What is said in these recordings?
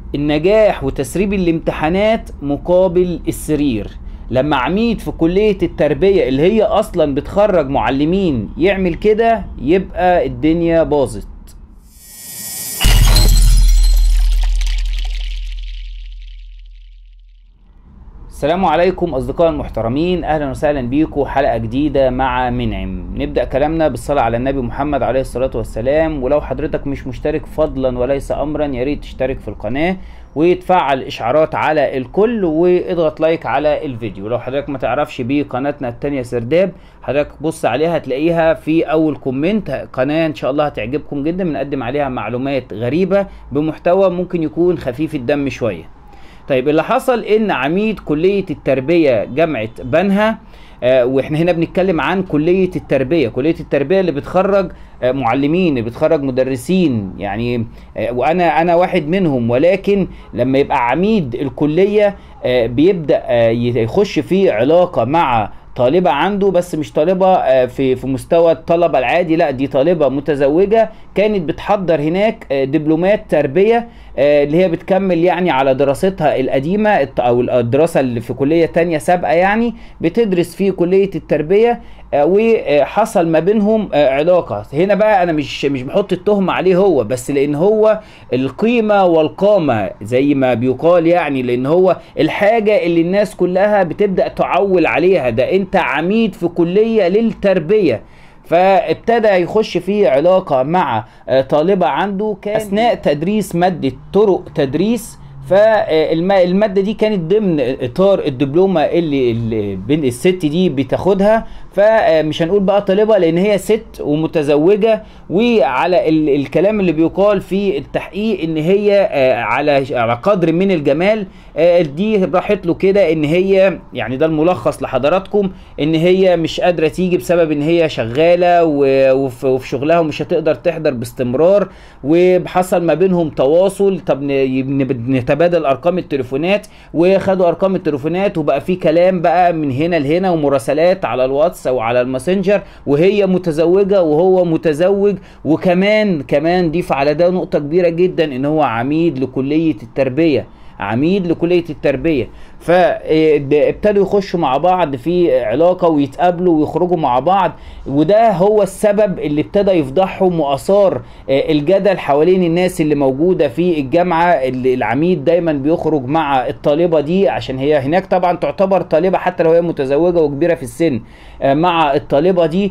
النجاح وتسريب الامتحانات مقابل السرير لما عميد في كلية التربية اللي هي أصلا بتخرج معلمين يعمل كده يبقى الدنيا باظت السلام عليكم أصدقائي المحترمين أهلا وسهلا بيكم حلقة جديدة مع منعم نبدأ كلامنا بالصلاة على النبي محمد عليه الصلاة والسلام ولو حضرتك مش مشترك فضلا وليس أمرا ياريت تشترك في القناة وتفعل إشعارات على الكل واضغط لايك على الفيديو لو حضرتك ما تعرفش بيه قناتنا التانية سرداب حضرتك بص عليها هتلاقيها في أول كومنت قناة إن شاء الله هتعجبكم جدا بنقدم عليها معلومات غريبة بمحتوى ممكن يكون خفيف الدم شوية طيب اللي حصل ان عميد كلية التربية جامعة بنها آه واحنا هنا بنتكلم عن كلية التربية كلية التربية اللي بتخرج آه معلمين اللي بتخرج مدرسين يعني آه وانا انا واحد منهم ولكن لما يبقى عميد الكلية آه بيبدأ آه يخش في علاقة مع طالبة عنده بس مش طالبة في في مستوى الطلبة العادي لا دي طالبة متزوجة كانت بتحضر هناك دبلومات تربية اللي هي بتكمل يعني على دراستها القديمة او الدراسة اللي في كلية تانية سابقة يعني بتدرس في كلية التربية وحصل ما بينهم علاقة هنا بقى انا مش مش بحط التهمة عليه هو بس لان هو القيمة والقامة زي ما بيقال يعني لان هو الحاجة اللي الناس كلها بتبدأ تعول عليها ده انت عميد في كلية للتربية فابتدى يخش في علاقة مع طالبة عنده كان أثناء تدريس مادة طرق تدريس فالماده دي كانت ضمن اطار الدبلومه اللي, اللي الست دي بتاخدها فمش هنقول بقى طالبه لان هي ست ومتزوجه وعلى ال الكلام اللي بيقال في التحقيق ان هي على على قدر من الجمال دي راحت له كده ان هي يعني ده الملخص لحضراتكم ان هي مش قادره تيجي بسبب ان هي شغاله وفي شغلها ومش هتقدر تحضر باستمرار وحصل ما بينهم تواصل طب نتبادل ارقام التليفونات وخدوا ارقام التليفونات وبقى في كلام بقى من هنا لهنا ومراسلات على الواتس او على الماسنجر وهي متزوجه وهو متزوج وكمان كمان ضيف على ده نقطه كبيره جدا ان هو عميد لكليه التربيه عميد لكليه التربيه فابتدوا يخشوا مع بعض في علاقه ويتقابلوا ويخرجوا مع بعض وده هو السبب اللي ابتدى يفضحهم واثار الجدل حوالين الناس اللي موجوده في الجامعه اللي العميد دايما بيخرج مع الطالبه دي عشان هي هناك طبعا تعتبر طالبه حتى لو هي متزوجه وكبيره في السن مع الطالبه دي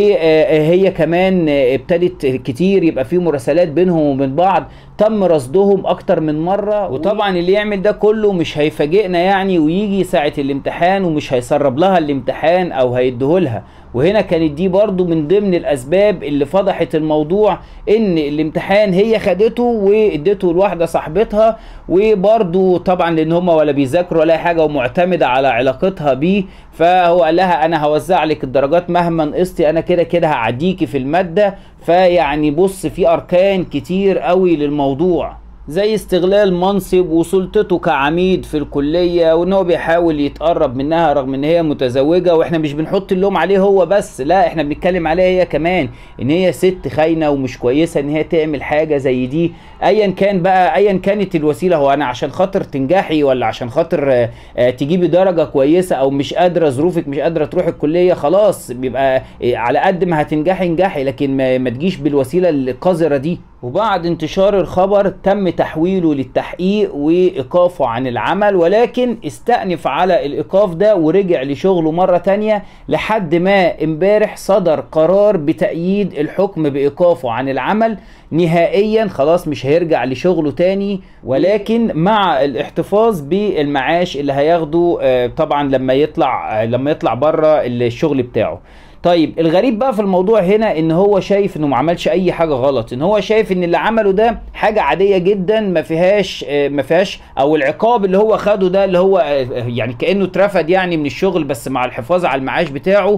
وهي كمان ابتدت كتير يبقى في مراسلات بينهم وبين بعض تم رصدهم اكتر من مره وطبعا اللي يعمل ده كله مش هيفاجئنا يعني ويجي ساعه الامتحان ومش هيسرب لها الامتحان او هيديهولها وهنا كانت دي برضو من ضمن الاسباب اللي فضحت الموضوع ان الامتحان هي خدته وادته لواحده صاحبتها وبرضو طبعا لان هم ولا بيذاكروا ولا حاجه ومعتمده على علاقتها بيه فهو قال لها انا هوزع لك الدرجات مهما نقصتي انا كده كده هعديكي في الماده فيعني بص في اركان كتير قوي للموضوع زي استغلال منصب وسلطته كعميد في الكلية وان هو بيحاول يتقرب منها رغم ان هي متزوجة واحنا مش بنحط اللوم عليه هو بس لا احنا بنتكلم عليها هي كمان ان هي ست خاينة ومش كويسة ان هي تعمل حاجة زي دي ايا كان بقى ايا كانت الوسيلة هو انا عشان خاطر تنجحي ولا عشان خاطر تجيبي درجة كويسة او مش قادرة ظروفك مش قادرة تروحي الكلية خلاص بيبقى على قد ما هتنجحي انجحي لكن ما تجيش بالوسيلة القذرة دي وبعد انتشار الخبر تم تحويله للتحقيق وايقافه عن العمل ولكن استأنف على الايقاف ده ورجع لشغله مرة تانية لحد ما امبارح صدر قرار بتأييد الحكم بايقافه عن العمل نهائيا خلاص مش هيرجع لشغله تاني ولكن مع الاحتفاظ بالمعاش اللي هياخده طبعا لما يطلع لما يطلع بره الشغل بتاعه طيب الغريب بقى في الموضوع هنا ان هو شايف انه ما عملش اي حاجه غلط ان هو شايف ان اللي عمله ده حاجه عاديه جدا ما فيهاش ما فيهاش او العقاب اللي هو خده ده اللي هو يعني كانه اترفد يعني من الشغل بس مع الحفاظ على المعاش بتاعه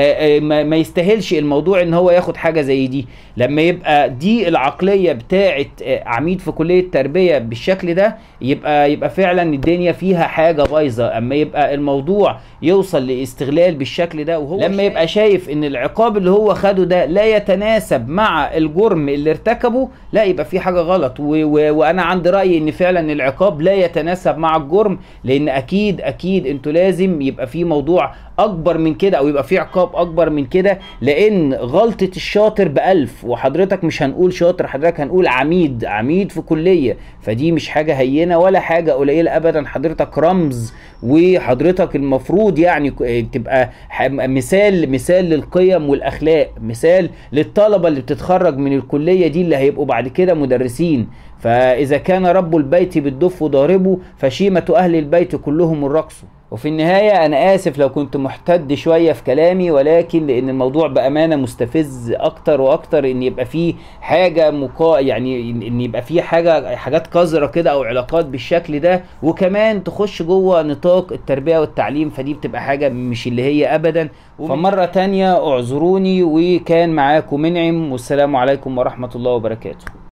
ما يستاهلش الموضوع ان هو ياخد حاجه زي دي لما يبقى دي العقليه بتاعه عميد في كليه التربيه بالشكل ده يبقى يبقى فعلا الدنيا فيها حاجه بايظه اما يبقى الموضوع يوصل لاستغلال بالشكل ده وهو لما يبقى شايف شايف ان العقاب اللي هو خده ده لا يتناسب مع الجرم اللي ارتكبه لا يبقى في حاجه غلط و و وانا عندي راي ان فعلا العقاب لا يتناسب مع الجرم لان اكيد اكيد انتوا لازم يبقى في موضوع اكبر من كده او يبقى في عقاب اكبر من كده لان غلطة الشاطر بألف وحضرتك مش هنقول شاطر حضرتك هنقول عميد عميد في كلية فدي مش حاجة هينة ولا حاجة قليلة ابدا حضرتك رمز وحضرتك المفروض يعني ك- تبقى ح- مثال مثال للقيم والاخلاق مثال للطلبة اللي بتتخرج من الكلية دي اللي هيبقوا بعد كده مدرسين فإذا كان رب البيت بالدف ضاربه فشيمة أهل البيت كلهم الرقص وفي النهاية أنا آسف لو كنت محتد شوية في كلامي ولكن لأن الموضوع بأمانة مستفز أكتر وأكتر إن يبقى فيه حاجة مقا يعني إن يبقى فيه حاجة حاجات قذرة كده أو علاقات بالشكل ده وكمان تخش جوه نطاق التربية والتعليم فدي بتبقى حاجة مش اللي هي أبدا فمرة تانية اعذروني وكان معاكم منعم والسلام عليكم ورحمة الله وبركاته